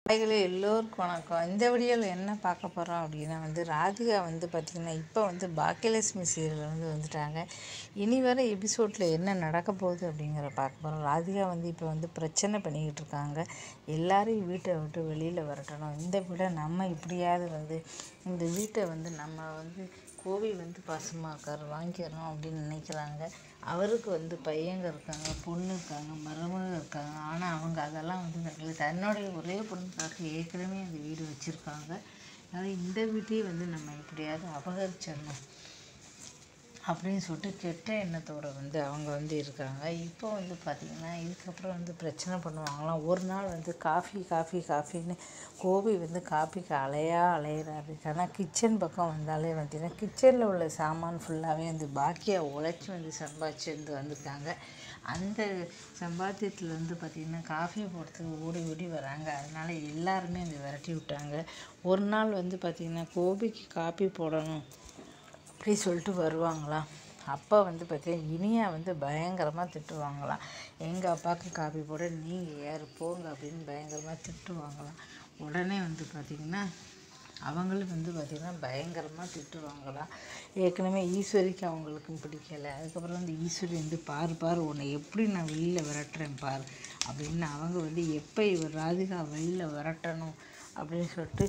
ஹாய்களே எல்லோருக்கும் வணக்கம் இந்த வீடியோவில் என்ன பார்க்க போகிறோம் அப்படின்னா வந்து ராதிகா வந்து பார்த்திங்கன்னா இப்போ வந்து பாக்கியலட்சுமி சீரியல் வந்து வந்துட்டாங்க இனி வர எபிசோடில் என்ன நடக்க போகுது அப்படிங்கிற பார்க்க போகிறோம் ராதிகா வந்து இப்போ வந்து பிரச்சனை பண்ணிக்கிட்டு இருக்காங்க எல்லாரையும் வீட்டை விட்டு வெளியில் வரட்டணும் இந்த விட நம்ம இப்படியாவது வந்து இந்த வீட்டை வந்து நம்ம வந்து கோவி வந்து பாசமாக இருக்கார் வாங்கிடணும் அப்படின்னு நினைக்கிறாங்க அவருக்கு வந்து பையங்க இருக்காங்க பொண்ணு இருக்காங்க மருமக இருக்காங்க ஆனால் அவங்க அதெல்லாம் வந்து நடக்கல தன்னுடைய ஒரே பொண்ணுக்காக ஏற்கனவே அந்த வீடு வச்சுருக்காங்க அதனால் இந்த வீட்டையே வந்து நம்ம எப்படியாவது அபகரிச்சிடணும் அப்படின்னு சொல்லிட்டு கெட்ட எண்ணத்தோடு வந்து அவங்க வந்து இருக்காங்க இப்போ வந்து பார்த்திங்கன்னா இதுக்கப்புறம் வந்து பிரச்சனை பண்ணுவாங்களாம் ஒரு நாள் வந்து காஃபி காஃபி காஃபின்னு கோபி வந்து காஃபிக்கு அலையா அலையிறாரு ஆனால் கிச்சன் பக்கம் வந்தாலே பார்த்தீங்கன்னா கிச்சனில் உள்ள சாமான் ஃபுல்லாகவே வந்து பாக்கியாக உழைச்சி வந்து சம்பாதிச்சு வந்து வந்திருக்காங்க அந்த சம்பாத்தியத்தில் வந்து பார்த்திங்கன்னா காஃபி போடுறதுக்கு ஓடி ஓடி வராங்க அதனால் எல்லாருமே வந்து விரட்டி விட்டாங்க ஒரு நாள் வந்து பார்த்திங்கன்னா கோபிக்கு காப்பி போடணும் அப்படி சொல்லிட்டு வருவாங்களாம் அப்போ வந்து பார்த்தீங்கன்னா இனியா வந்து பயங்கரமாக திட்டுவாங்களாம் எங்கள் அப்பாவுக்கு காப்பி போட நீங்கள் யார் போங்க அப்படின்னு பயங்கரமாக திட்டுவாங்களாம் உடனே வந்து பார்த்திங்கன்னா அவங்களும் வந்து பார்த்திங்கன்னா பயங்கரமாக திட்டுவாங்களாம் ஏற்கனவே ஈஸ்வரிக்கு அவங்களுக்கும் பிடிக்கல அதுக்கப்புறம் வந்து ஈஸ்வரி வந்து பாரு பாரு உன்னை எப்படி நான் வெளியில் விரட்டுறேன் பாரு அப்படின்னு அவங்க வந்து எப்போ இவர் ராதிகா வெளியில் விரட்டணும் அப்படின்னு சொல்லிட்டு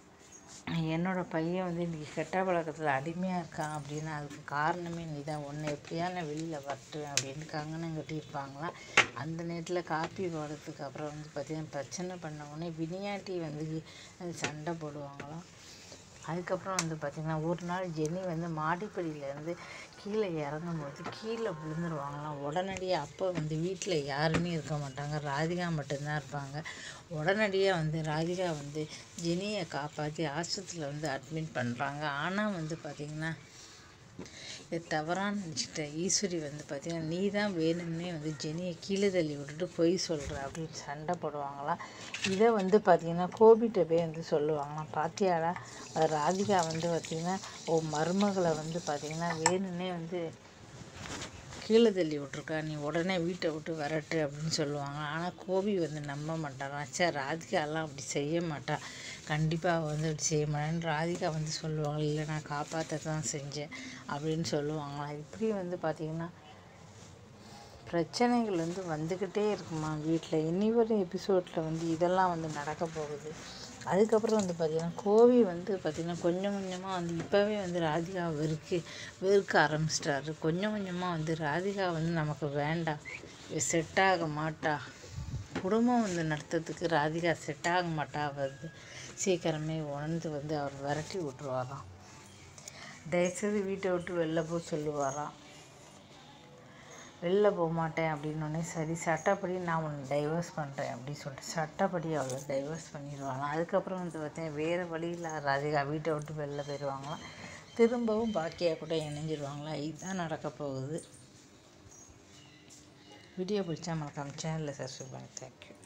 என்னோடய பையன் வந்து இன்றைக்கி கெட்ட பழக்கத்தில் அடிமையாக இருக்கான் அப்படின்னா அதுக்கு காரணமே நீ தான் ஒன்று எப்படியா நான் வெளியில் வரட்டுவேன் அப்படின்னு கங்கணம் கட்டியிருப்பாங்களாம் அந்த நேரத்தில் காப்பி போடுறதுக்கு அப்புறம் வந்து பார்த்திங்கன்னா பிரச்சனை பண்ண உடனே வினியாட்டி வந்து சண்டை போடுவாங்களாம் அதுக்கப்புறம் வந்து பார்த்திங்கன்னா ஒரு நாள் ஜெனி வந்து மாடிப்படியிலேருந்து கீழே இறங்கும்போது கீழே விழுந்துருவாங்களாம் உடனடியாக அப்போ வந்து வீட்டில் யாருமே இருக்க மாட்டாங்க ராதிகா மட்டும்தான் இருப்பாங்க உடனடியாக வந்து ராதிகா வந்து ஜெனியை காப்பாற்றி ஆஸ்பத்திரியில் வந்து அட்மிட் பண்ணுறாங்க ஆனால் வந்து பார்த்திங்கன்னா இது தவறான நினச்சிட்டேன் ஈஸ்வரி வந்து பார்த்தீங்கன்னா நீ தான் வேணும்னே வந்து ஜெனியை கீழே தள்ளி விட்டுட்டு பொய் சொல்கிற அப்படின்னு சண்டை போடுவாங்களாம் இதை வந்து பார்த்திங்கன்னா கோபிகிட்ட போய் வந்து சொல்லுவாங்களாம் பாத்தியாடா ராதிகா வந்து பார்த்திங்கன்னா ஓ மருமகளை வந்து பார்த்திங்கன்னா வேணும்னே வந்து கீழே தள்ளி விட்ருக்கா நீ உடனே வீட்டை விட்டு வரட்டு அப்படின்னு சொல்லுவாங்க ஆனால் கோபி வந்து நம்ப மாட்டாராம் சே ராதிகாலாம் அப்படி செய்ய மாட்டா கண்டிப்பாக அவள் வந்து அப்படி செய்ய மாட்டேன்னு ராதிகா வந்து சொல்லுவாங்க இல்லை நான் காப்பாற்ற தான் செஞ்சேன் அப்படின்னு சொல்லுவாங்களாம் இப்படி வந்து பார்த்திங்கன்னா பிரச்சனைகள் வந்து வந்துக்கிட்டே இருக்குமா வீட்டில் இனி வரும் எபிசோடில் வந்து இதெல்லாம் வந்து நடக்க போகுது அதுக்கப்புறம் வந்து பார்த்திங்கன்னா கோவி வந்து பார்த்திங்கன்னா கொஞ்சம் கொஞ்சமாக வந்து இப்போவே வந்து ராதிகா வெறுக்க வெறுக்க ஆரம்பிச்சிட்டாரு கொஞ்சம் கொஞ்சமாக வந்து ராதிகா வந்து நமக்கு வேண்டாம் செட் ஆக மாட்டா குடும்பம் வந்து நடத்துறதுக்கு ராதிகா செட் ஆக மாட்டா வருது சீக்கிரமே உணர்ந்து வந்து அவர் விரட்டி விட்ருவாராம் தயவுசெய்து வீட்டை விட்டு வெளில போக சொல்லுவாராம் வெளில போக மாட்டேன் அப்படின்னோடனே சரி சட்டப்படி நான் உன்னை டைவர்ஸ் பண்ணுறேன் அப்படின்னு சொல்லிட்டு சட்டப்படி அவளை டைவர்ஸ் பண்ணிடுவாங்க அதுக்கப்புறம் வந்து பார்த்தேன் வேறு வழியில் ராதிகா வீட்டை விட்டு வெளில போயிடுவாங்களாம் திரும்பவும் பாக்கியாக கூட இணைஞ்சிருவாங்களாம் இதுதான் நடக்க போகுது வீடியோ பிடிச்சா மறக்காம சேனலில் சப்ஸ்கிரைப் பண்ணி தேங்க்யூ